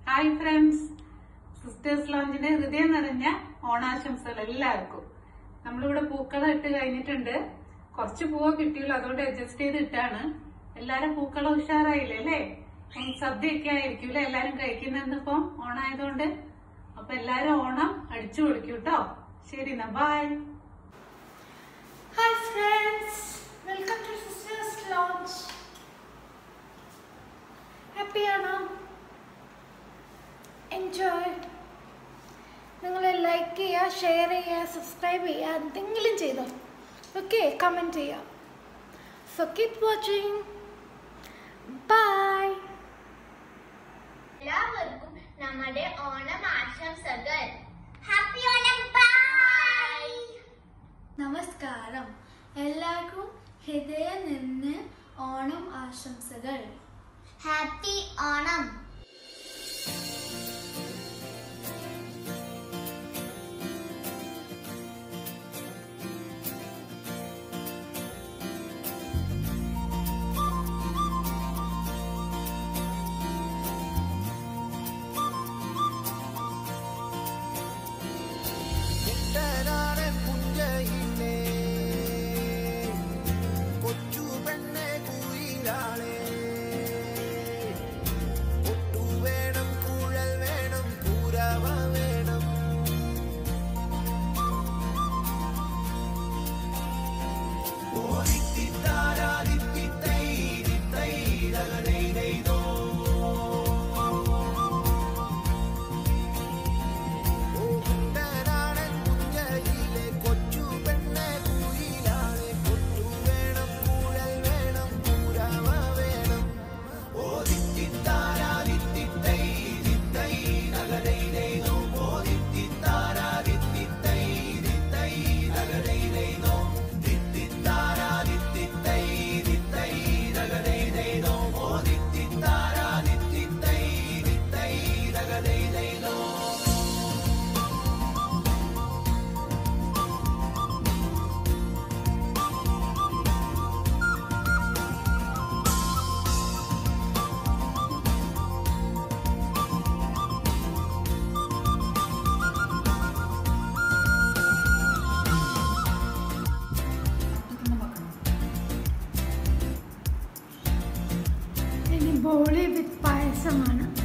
Hi friends sisters ലോഞ്ചിന്റെ ഹൃദയം നിറഞ്ഞ ഓണാശംസകൾ എല്ലാവർക്കും നമ്മളിവിടെ പൂക്കളം ഇട്ട് കഴിഞ്ഞിട്ടുണ്ട് കുറച്ച് പൂവ് കിട്ടിയുള്ളൂ അതുകൊണ്ട് അഡ്ജസ്റ്റ് ചെയ്ത് ഇട്ടാണ് എല്ലാരും പൂക്കളം ഉഷാറായില്ലേ അല്ലേ ഉം, സദ്യയൊക്കെ ആയിരിക്കൂലേ എല്ലാരും കഴിക്കുന്നുണ്ട് ഇപ്പം ഓണായതുകൊണ്ട് അപ്പൊ എല്ലാരും ഓണം അടിച്ചു പൊളിക്കൂ കേട്ടോ ശരി എന്നാ bye Hi friends, welcome to Sisters Lounge. Happy ആണോ എൻജോയ് നിങ്ങൾ ലൈക്ക് ചെയ്യുക ഷെയർ ചെയ്യുക സബ്സ്ക്രൈബ് ചെയ്യുക എന്തെങ്കിലും ചെയ്തോ ഓക്കെ കമൻറ്റ് ചെയ്യുക സോ കീപ് വാച്ചിങ് ബൈ എല്ലാവർക്കും നമ്മുടെ ഓണം ആശംസകൾ ഹാപ്പി ഓണം ബൈ നമസ്കാരം എല്ലാവർക്കും ഹൃദയം നിന്ന് ഓണം ആശംസകൾ ഹാപ്പി ഓണം കുട്ടനാടൻ പുഞ്ചയിലെ കൊച്ചു പെണ്ണെ കുയിലാളെ ഒട്ടു വേണം കുഴൽ വേണം കൂരവ വേണം ഓരിത്തിത്താരാതിത്തിത്തൈ തിത്തൈ തകതൈതൈതോ കുട്ടനാടൻ പുഞ്ചയിലെ കൊച്ചു പെണ്ണെ കുയിലാളെ കൊട്ടു വേണം കുഴൽ വേണം കൂരവ വേണം ഓ തിത്തിത്താരാതിത്തിത്തൈ തിത്തൈ തകതൈതൈതോ ഓ തിത്തിത്താരാതിത്തിത്തൈ തിത്തൈ തകതൈതൈതോ തിത്തിത്താരാതിത്തിത്തൈ തിത്തൈ തകതൈതൈതോ ഓ തിത്തിത്താരാതിത്തിത്തൈ തിത്തൈ തകതൈതൈതോ ഇനി ബോളി വിത്ത് പായസമാണ്